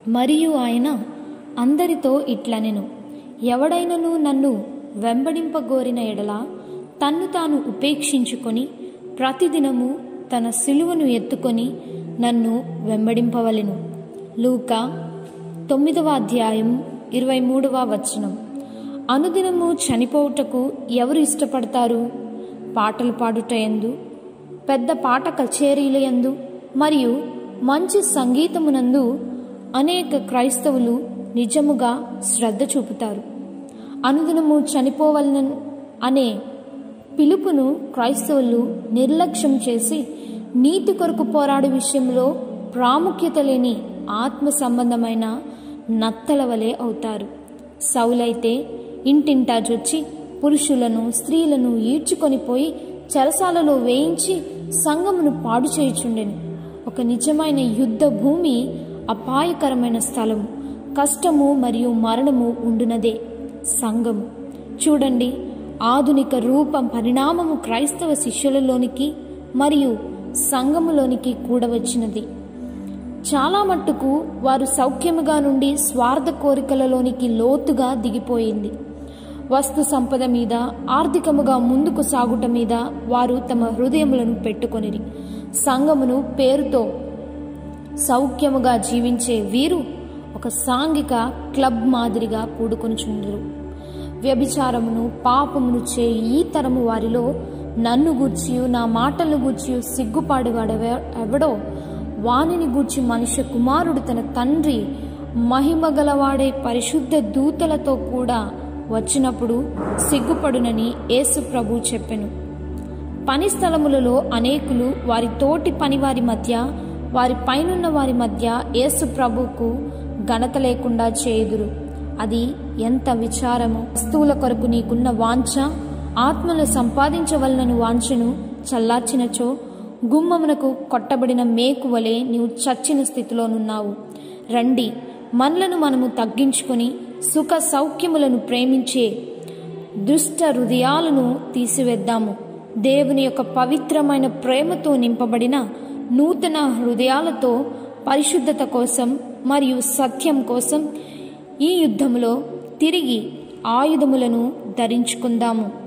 మరియు ఆయన అందరితో ఇట్లనెను ఎవడైనను నన్ను వెంబడింపగోరిన ఎడల తన్ను తాను ఉపేక్షించుకొని ప్రతిదినము తన సిలువను ఎత్తుకొని నన్ను వెంబడింపవలెను లూకా తొమ్మిదవ అధ్యాయం ఇరవై మూడవ వచనం అనుదినము చనిపోవుటకు ఎవరు ఇష్టపడతారు పాటలు పాడుట ఎందు పెద్ద పాట కచేరీల యందు మరియు మంచి సంగీతమునందు అనేక క్రైస్తవులు నిజముగా శ్రద్ధ చూపుతారు అనుదినము చనిపోవలన అనే పిలుపును క్రైస్తవులు నిర్లక్ష్యం చేసి నీతి కొరకు పోరాడు విషయంలో ప్రాముఖ్యత లేని ఆత్మ సంబంధమైన నత్తల వలె అవుతారు సౌలైతే ఇంటింటా చొచ్చి పురుషులను స్త్రీలను ఈడ్చుకొని పోయి చెరసాలలో వేయించి సంగమును పాడు చేయుచుండెను ఒక నిజమైన యుద్ధ భూమి అపాయకరమైన స్థలము కష్టము మరియు మరణము ఉండునదే సంఘము చూడండి ఆధునిక రూపం పరిణామము క్రైస్తవ శిష్యులలోనికి మరియు సంఘములోనికి కూడా వచ్చినది చాలా మట్టుకు వారు సౌఖ్యముగా నుండి స్వార్థ కోరికలలోనికి లోతుగా దిగిపోయింది వస్తు సంపద మీద ఆర్థికముగా ముందుకు సాగుట మీద వారు తమ హృదయములను పెట్టుకొనిరి సంఘమును పేరుతో సౌఖ్యముగా జీవించే వీరు ఒక సాంఘిక క్లబ్ మాదిరిగా కూడుకొనుచుండరు వ్యభిచారమును పాపమును చే ఈ తరము వారిలో నన్ను గూర్చియు నా మాటలను గూర్చియు సిగ్గుపాడువాడెవ ఎవడో వానిని గూర్చి మనుష్య కుమారుడు తన తండ్రి మహిమగలవాడే పరిశుద్ధ దూతలతో కూడా వచ్చినప్పుడు సిగ్గుపడునని యేసు ప్రభు చెప్పెను పని స్థలములలో అనేకులు వారి తోటి పనివారి మధ్య వారి పైనున్న వారి మధ్య యేసు ప్రభుకు ఘనత లేకుండా చేయుదురు అది ఎంత విచారము వస్తువుల కొరకు నీకున్న వాంఛ ఆత్మను సంపాదించవలనని వాంఛను చల్లార్చినచో గుమ్మమునకు కొట్టబడిన మేకు వలె నీవు చచ్చిన స్థితిలోనున్నావు రండి మనలను మనము తగ్గించుకొని సుఖ సౌఖ్యములను ప్రేమించే దుష్ట హృదయాలను తీసివేద్దాము దేవుని యొక్క పవిత్రమైన ప్రేమతో నింపబడిన నూతన హృదయాలతో పరిశుద్ధత కోసం మరియు సత్యం కోసం ఈ యుద్ధములో తిరిగి ఆయుధములను ధరించుకుందాము